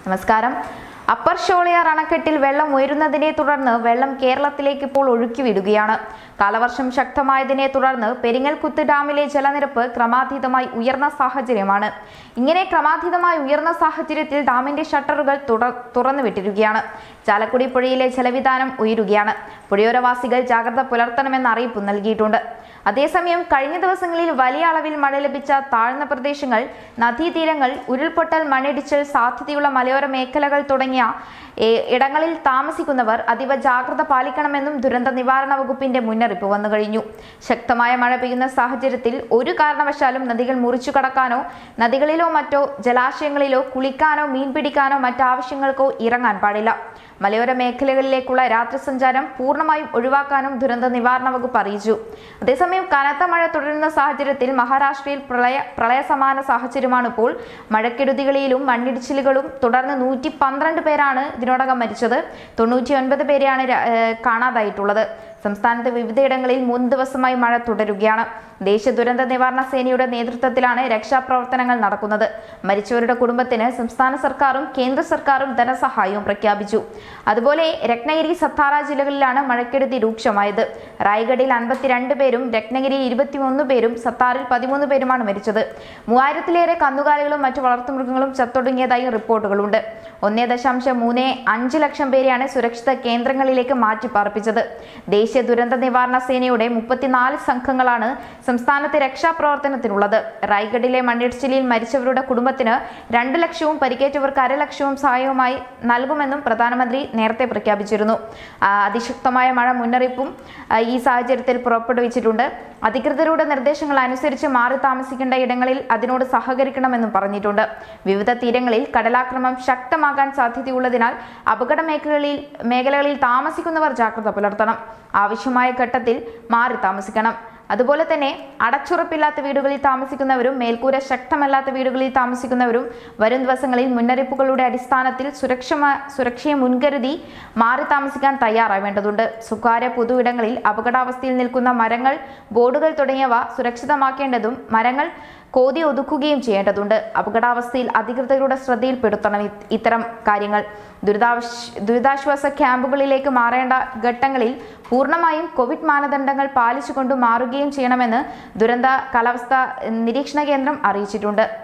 നമസ്കാരം അപ്പർ ഷോളിയാർ അണക്കെട്ടിൽ വെള്ളം ഉയരുന്നതിനെ തുടർന്ന് വെള്ളം കേരളത്തിലേക്ക് ഇപ്പോൾ ഒഴുക്കിവിടുകയാണ് കാലവർഷം ശക്തമായതിനെ തുടർന്ന് പെരിങ്ങൽകുത്ത് ഡാമിലെ ജലനിരപ്പ് ക്രമാതീതമായി ഉയർന്ന സാഹചര്യമാണ് ഇങ്ങനെ ക്രമാതീതമായി ഉയർന്ന സാഹചര്യത്തിൽ ഡാമിന്റെ ഷട്ടറുകൾ തുട- തുറന്നുവിട്ടിരിക്കുകയാണ് ചാലക്കുടി പുഴയിലെ ജലവിധാനം ഉയരുകയാണ് പുഴയോരവാസികൾ ജാഗ്രത പുലർത്തണമെന്ന് അറിയിപ്പ് നൽകിയിട്ടുണ്ട് അതേസമയം കഴിഞ്ഞ ദിവസങ്ങളിൽ വലിയ അളവിൽ മഴ ലഭിച്ച താഴ്ന്ന പ്രദേശങ്ങൾ നദീതീരങ്ങൾ ഉരുൾപൊട്ടൽ മണ്ണിടിച്ചൽ സാധ്യതയുള്ള മലയോര മേഖലകൾ തുടങ്ങിയ ഏ, ഇടങ്ങളിൽ താമസിക്കുന്നവർ അതീവ ജാഗ്രത പാലിക്കണമെന്നും ദുരന്ത നിവാരണ വകുപ്പിന്റെ മുന്നറിയിപ്പ് വന്നു കഴിഞ്ഞു ശക്തമായ മഴ പെയ്യുന്ന സാഹചര്യത്തിൽ ഒരു കാരണവശാലും നദികൾ മുറിച്ചു കടക്കാനോ നദികളിലോ മറ്റോ ജലാശയങ്ങളിലോ കുളിക്കാനോ മീൻ പിടിക്കാനോ മറ്റാവശ്യങ്ങൾക്കോ ഇറങ്ങാൻ പാടില്ല മലയോര മേഖലകളിലേക്കുള്ള രാത്രി സഞ്ചാരം പൂർണ്ണമായും ഒഴിവാക്കാനും ദുരന്ത നിവാരണ വകുപ്പ് അറിയിച്ചു അതേസമയം കനത്ത മഴ തുടരുന്ന സാഹചര്യത്തിൽ മഹാരാഷ്ട്രയിൽ പ്രളയ പ്രളയ സമാന സാഹചര്യമാണ് ഇപ്പോൾ മഴക്കെടുതികളിലും മണ്ണിടിച്ചിലുകളും തുടർന്ന് നൂറ്റി പന്ത്രണ്ട് പേരാണ് ഇതിനോടകം മരിച്ചത് തൊണ്ണൂറ്റി ഒൻപത് പേരെയാണ് ര- ഏഹ് കാണാതായിട്ടുള്ളത് സംസ്ഥാനത്ത് വിവിധയിടങ്ങളിൽ മൂന്ന് ദിവസമായി മഴ തുടരുകയാണ് ദേശീയ ദുരന്ത നിവാരണ സേനയുടെ നേതൃത്വത്തിലാണ് രക്ഷാപ്രവർത്തനങ്ങൾ നടക്കുന്നത് മരിച്ചവരുടെ കുടുംബത്തിന് സംസ്ഥാന സർക്കാരും കേന്ദ്ര സർക്കാരും ധനസഹായവും പ്രഖ്യാപിച്ചു അതുപോലെ രത്നഗിരി സത്താറ ജില്ലകളിലാണ് മഴക്കെടുതി രൂക്ഷമായത് റായ്ഗഡിൽ അൻപത്തിരണ്ട് പേരും രത്നഗിരിയിൽ ഇരുപത്തിമൂന്ന് പേരും സത്താറിൽ പതിമൂന്ന് പേരുമാണ് മരിച്ചത് മൂവായിരത്തിലേറെ കന്നുകാലികളും മറ്റു വളർത്തുമൃഗങ്ങളും ചത്തൊടുങ്ങിയതായി റിപ്പോർട്ടുകളുണ്ട് ഒന്നേ ദശാംശം മൂന്ന് അഞ്ച് ലക്ഷം പേരെയാണ് സുരക്ഷിത കേന്ദ്രങ്ങളിലേക്ക് മാറ്റി പാർപ്പിച്ചത് ദേശീയ ദുരന്ത നിവാരണ സേനയുടെ മുപ്പത്തിനാല് സംഘങ്ങളാണ് സംസ്ഥാനത്തെ രക്ഷാപ്രവർത്തനത്തിനുള്ളത് റായ്ഗഡിലെ മണ്ണിടിച്ചിലിൽ മരിച്ചവരുടെ കുടുംബത്തിന് രണ്ട് ലക്ഷവും പരിക്കേറ്റവർക്ക് അരലക്ഷവും സഹായവുമായി നൽകുമെന്നും പ്രധാനമന്ത്രി നേരത്തെ പ്രഖ്യാപിച്ചിരുന്നു ആ, അതിശക്തമായ മഴ മുന്നറിയിപ്പും ആ, ഈ സാഹചര്യത്തിൽ പുറപ്പെടുവിച്ചിട്ടുണ്ട് അധികൃതരുടെ നിർദ്ദേശങ്ങൾ അനുസരിച്ച് മാറി താമസിക്കേണ്ട ഇടങ്ങളിൽ അതിനോട് സഹകരിക്കണമെന്നും പറഞ്ഞിട്ടുണ്ട് വിവിധ തീരങ്ങളിൽ കടലാക്രമണം ശക്തമാകാൻ സാധ്യതയുള്ളതിനാൽ അപകട മേഖലകളിൽ മേഖലകളിൽ താമസിക്കുന്നവർ ജാഗ്രത പുലർത്തണം ആവശ്യമായ ഘട്ടത്തിൽ മാറി താമസിക്കണം അതുപോലെ തന്നെ അടച്ചുറപ്പില്ലാത്ത വീടുകളിൽ താമസിക്കുന്നവരും മേൽക്കൂര ശക്തമല്ലാത്ത വീടുകളിൽ താമസിക്കുന്നവരും വരും ദിവസങ്ങളിൽ മുന്നറിയിപ്പുകളുടെ അടിസ്ഥാനത്തിൽ സുരക്ഷമ സുരക്ഷയെ മുൻകരുതി മാറി താമസിക്കാൻ തയ്യാറാവേണ്ടതുണ്ട് സ്വകാര്യ പൊതു ഇടങ്ങളിൽ അപകടാവസ്ഥയിൽ നിൽക്കുന്ന മരങ്ങൾ ബോർഡുകൾ തുടങ്ങിയവ സുരക്ഷിതമാക്കേണ്ടതും മരങ്ങൾ കോതി ഒതുക്കുകയും ചെയ്യേണ്ടതുണ്ട് അപകടാവസ്ഥയിൽ അധികൃതരുടെ ശ്രദ്ധയിൽപ്പെടുത്തണം ഇ- ഇത്തരം കാര്യങ്ങൾ ദുരിതാവശ് ദുരിതാശ്വാസ ക്യാമ്പുകളിലേക്ക് മാറേണ്ട ഘട്ടങ്ങളിൽ പൂർണ്ണമായും കോവിഡ് മാനദണ്ഡങ്ങൾ പാലിച്ചുകൊണ്ട് മാറുകയും ചെയ്യണമെന്ന് ദുരന്ത കാലാവസ്ഥ നിരീക്ഷണ കേന്ദ്രം അറിയിച്ചിട്ടുണ്ട്